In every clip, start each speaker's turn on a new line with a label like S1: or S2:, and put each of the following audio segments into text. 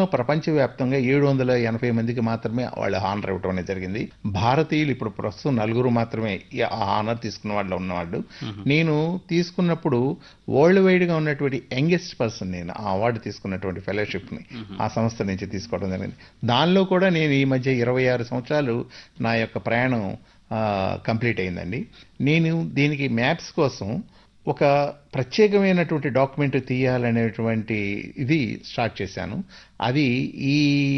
S1: మొత్తం ప్రపంచవ్యాప్తంగా ఏడు వందల ఎనభై మందికి మాత్రమే వాళ్ళు హానర్ ఇవ్వడం అనేది జరిగింది భారతీయులు ఇప్పుడు ప్రస్తుతం నలుగురు మాత్రమే ఈ ఆ హానర్ తీసుకున్న వాళ్ళు ఉన్నవాళ్ళు నేను తీసుకున్నప్పుడు వరల్డ్ వైడ్ గా ఉన్నటువంటి యంగెస్ట్ పర్సన్ నేను ఆ అవార్డు తీసుకున్నటువంటి ఫెలోషిప్ ని ఆ సంస్థ నుంచి తీసుకోవడం జరిగింది దానిలో కూడా నేను ఈ మధ్య ఇరవై ఆరు సంవత్సరాలు నా యొక్క ప్రయాణం కంప్లీట్ అయిందండి నేను దీనికి మ్యాప్స్ కోసం ఒక ప్రత్యేకమైనటువంటి డాక్యుమెంట్ తీయాలనేటువంటి ఇది స్టార్ట్ చేశాను అది ఈ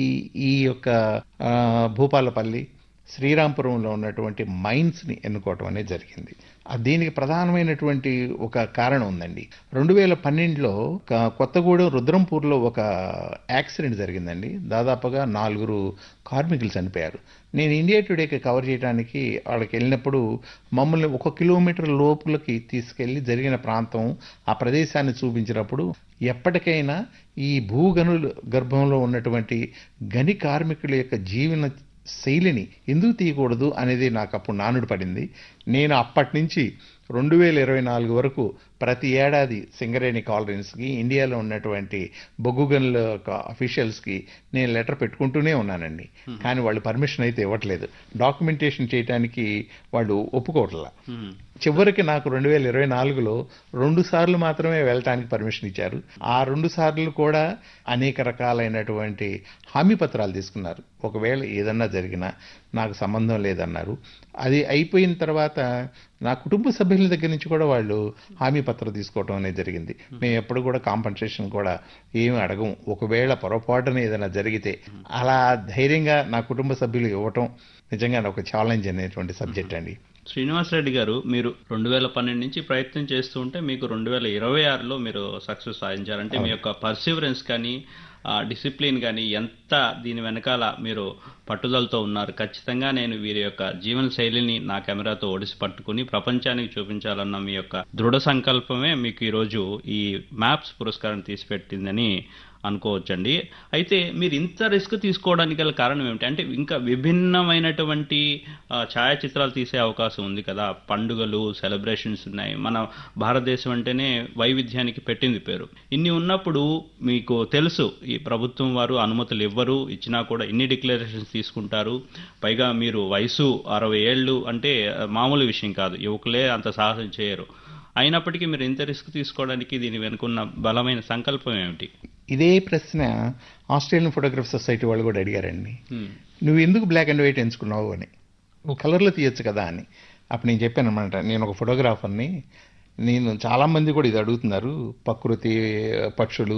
S1: ఈ యొక్క ఆ, భూపాలపల్లి శ్రీరాంపురంలో ఉన్నటువంటి మైన్స్ని ఎన్నుకోవటం అనేది జరిగింది ఆ దీనికి ప్రధానమైనటువంటి ఒక కారణం ఉందండి రెండు వేల పన్నెండులో క- కొత్తగూడెం రుద్రంపూర్లో ఒక యాక్సిడెంట్ జరిగిందండి దాదాపుగా నాలుగురు కార్మికులు చనిపోయారు నేను ఇండియా టుడేకి కవర్ చేయడానికి వాళ్ళకి వెళ్ళినప్పుడు మమ్మల్ని ఒక కిలోమీటర్ లోపలికి తీసుకెళ్లి జరిగిన ప్రాంతం ఆ ప్రదేశాన్ని చూపించినప్పుడు ఎప్పటికైనా ఈ భూగనుల గర్భంలో ఉన్నటువంటి గని కార్మికుల యొక్క జీవన శైలిని ఎందుకు తీయకూడదు అనేది నాకు అప్పుడు నానుడు పడింది నేను అప్పటి నుంచి రెండు వేల ఇరవై నాలుగు వరకు ప్రతి ఏడాది సింగరేణి కాలనీస్కి ఇండియాలో ఉన్నటువంటి బొగ్గు గనుల అఫీషియల్స్కి నేను లెటర్ పెట్టుకుంటూనే ఉన్నానండి కానీ వాళ్ళు పర్మిషన్ అయితే ఇవ్వట్లేదు డాక్యుమెంటేషన్ చేయడానికి వాళ్ళు ఒప్పుకోవట్లా చివరికి నాకు రెండు వేల ఇరవై నాలుగులో రెండు సార్లు మాత్రమే వెళ్ళటానికి పర్మిషన్ ఇచ్చారు ఆ రెండు సార్లు కూడా అనేక రకాలైనటువంటి హామీ పత్రాలు తీసుకున్నారు ఒకవేళ ఏదన్నా జరిగినా నాకు సంబంధం లేదన్నారు అది అయిపోయిన తర్వాత నా కుటుంబ సభ్యుల దగ్గర నుంచి కూడా వాళ్ళు హామీ పత్రం తీసుకోవడం అనేది జరిగింది మేము ఎప్పుడు కూడా కాంపన్సేషన్ కూడా ఏమి అడగం ఒకవేళ పొరపాటున ఏదైనా జరిగితే అలా ధైర్యంగా నా కుటుంబ సభ్యులు ఇవ్వటం నిజంగా ఒక ఛాలెంజ్ అనేటువంటి సబ్జెక్ట్ అండి
S2: శ్రీనివాసరెడ్డి గారు మీరు రెండు వేల పన్నెండు నుంచి ప్రయత్నం చేస్తూ ఉంటే మీకు రెండు వేల ఇరవై ఆరులో మీరు సక్సెస్ సాధించారంటే మీ యొక్క పర్సివరెన్స్ కానీ డిసిప్లిన్ కానీ ఎంత దీని వెనకాల మీరు పట్టుదలతో ఉన్నారు ఖచ్చితంగా నేను వీరి యొక్క జీవన శైలిని నా కెమెరాతో ఒడిసి పట్టుకుని ప్రపంచానికి చూపించాలన్న మీ యొక్క దృఢ సంకల్పమే మీకు ఈరోజు ఈ మ్యాప్స్ పురస్కారం తీసిపెట్టిందని అనుకోవచ్చండి అయితే మీరు ఇంత రిస్క్ తీసుకోవడానికి గల కారణం ఏమిటి అంటే ఇంకా విభిన్నమైనటువంటి ఆ, ఛాయాచిత్రాలు తీసే అవకాశం ఉంది కదా పండుగలు సెలబ్రేషన్స్ ఉన్నాయి మన భారతదేశం అంటేనే వైవిధ్యానికి పెట్టింది పేరు ఇన్ని ఉన్నప్పుడు మీకు తెలుసు ఈ ప్రభుత్వం వారు అనుమతులు ఇవ్వరు ఇచ్చినా కూడా ఇన్ని డిక్లరేషన్స్ తీసుకుంటారు పైగా మీరు వయసు అరవై ఏళ్ళు అంటే ఆ, మామూలు విషయం కాదు యువకులే అంత సాహసం చేయరు అయినప్పటికీ మీరు ఇంత రిస్క్ తీసుకోవడానికి దీని వెనుకున్న బలమైన సంకల్పం ఏమిటి
S1: ఇదే ప్రశ్న ఆస్ట్రేలియన్ ఫోటోగ్రఫీ సొసైటీ వాళ్ళు కూడా అడిగారండి
S2: హ్మ్.
S1: నువ్వు ఎందుకు బ్లాక్ అండ్ వైట్ ఎంచుకున్నావు అని నువ్వు కలర్లో తీయొచ్చు కదా అని అప్పుడు నేను చెప్పాను అనమాట నేను ఒక ఫోటోగ్రాఫర్ని నేను చాలా మంది కూడా ఇది అడుగుతున్నారు ప్రకృతి పక్షులు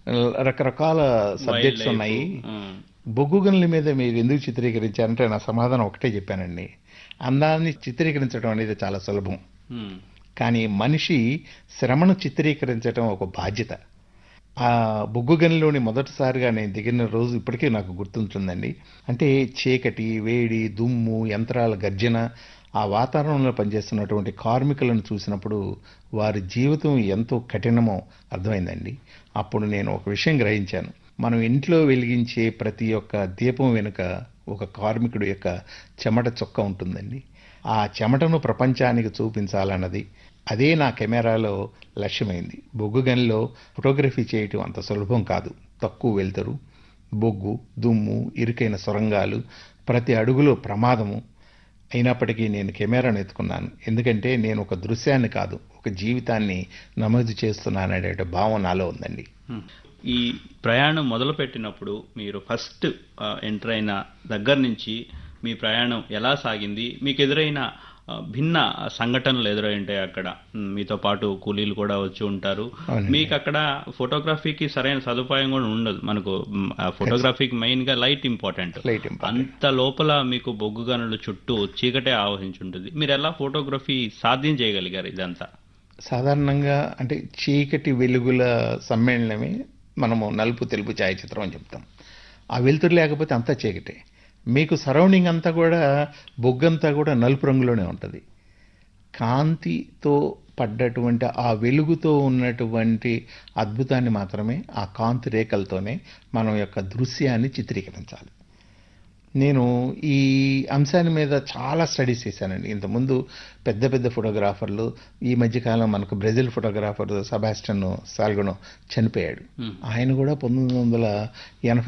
S1: రకరకాల సబ్జెక్ట్స్
S2: Wildlife,
S1: ఉన్నాయి
S2: హ్మ్.
S1: బొగ్గు గనుల మీద మీరు ఎందుకు చిత్రీకరించారంటే నా సమాధానం ఒకటే చెప్పానండి అందాన్ని చిత్రీకరించడం అనేది చాలా సులభం
S2: హ్మ్.
S1: కానీ మనిషి శ్రమను చిత్రీకరించడం ఒక బాధ్యత ఆ బొగ్గు గనిలోని మొదటిసారిగా నేను దిగిన రోజు ఇప్పటికీ నాకు గుర్తుంటుందండి అంటే చీకటి వేడి దుమ్ము యంత్రాల గర్జన ఆ వాతావరణంలో పనిచేస్తున్నటువంటి కార్మికులను చూసినప్పుడు వారి జీవితం ఎంతో కఠినమో అర్థమైందండి అప్పుడు నేను ఒక విషయం గ్రహించాను మనం ఇంట్లో వెలిగించే ప్రతి ఒక్క దీపం వెనుక ఒక కార్మికుడు యొక్క చెమట చొక్క ఉంటుందండి ఆ చెమటను ప్రపంచానికి చూపించాలన్నది అదే నా కెమెరాలో లక్ష్యమైంది బొగ్గు గనిలో ఫోటోగ్రఫీ చేయటం అంత సులభం కాదు తక్కువ వెళ్తారు బొగ్గు దుమ్ము ఇరుకైన సొరంగాలు ప్రతి అడుగులో ప్రమాదము అయినప్పటికీ నేను కెమెరాను ఎత్తుకున్నాను ఎందుకంటే నేను ఒక దృశ్యాన్ని కాదు ఒక జీవితాన్ని నమోదు చేస్తున్నాననే భావం నాలో ఉందండి
S2: హ్మ్. ఈ ప్రయాణం మొదలుపెట్టినప్పుడు మీరు ఫస్ట్ ఎంటర్ అయిన దగ్గర నుంచి మీ ప్రయాణం ఎలా సాగింది మీకు ఎదురైన ఆ, భిన్న సంఘటనలు ఎదురై ఉంటాయి అక్కడ ఉమ్, మీతో పాటు కూలీలు కూడా వచ్చి ఉంటారు
S1: అవునండి.
S2: మీకు అక్కడ ఫోటోగ్రఫీకి సరైన సదుపాయం కూడా ఉండదు మనకు ఉమ్, ఆ ఫోటోగ్రఫీకి మెయిన్ గా లైట్ ఇంపార్టెంట్
S1: లైట్ ఇంపార్టెంట్
S2: అంత లోపల మీకు బొగ్గు గనుల చుట్టూ చీకటే ఆవహించి ఉంటుంది మీరు ఎలా ఫోటోగ్రఫీ సాధ్యం చేయగలిగారు ఇదంతా
S1: సాధారణంగా అంటే చీకటి వెలుగుల సమ్మేళనమే మనము నలుపు తెలుపు ఛాయాచిత్రం అని చెప్తాం ఆ వెలుతురు లేకపోతే అంతా చీకటే మీకు సరౌండింగ్ అంతా కూడా బొగ్గంతా కూడా నలుపు రంగులోనే ఉంటుంది కాంతితో పడ్డటువంటి ఆ వెలుగుతో ఉన్నటువంటి అద్భుతాన్ని మాత్రమే ఆ కాంతి రేఖలతోనే మనం యొక్క దృశ్యాన్ని చిత్రీకరించాలి నేను ఈ అంశాన్ని మీద చాలా స్టడీస్ చేశానండి ఇంతకుముందు పెద్ద పెద్ద ఫోటోగ్రాఫర్లు ఈ మధ్యకాలం మనకు బ్రెజిల్ ఫోటోగ్రాఫర్ సబాస్టన్ సాల్గొనో చనిపోయాడు ఆయన కూడా పంతొమ్మిది వందల ఎనభై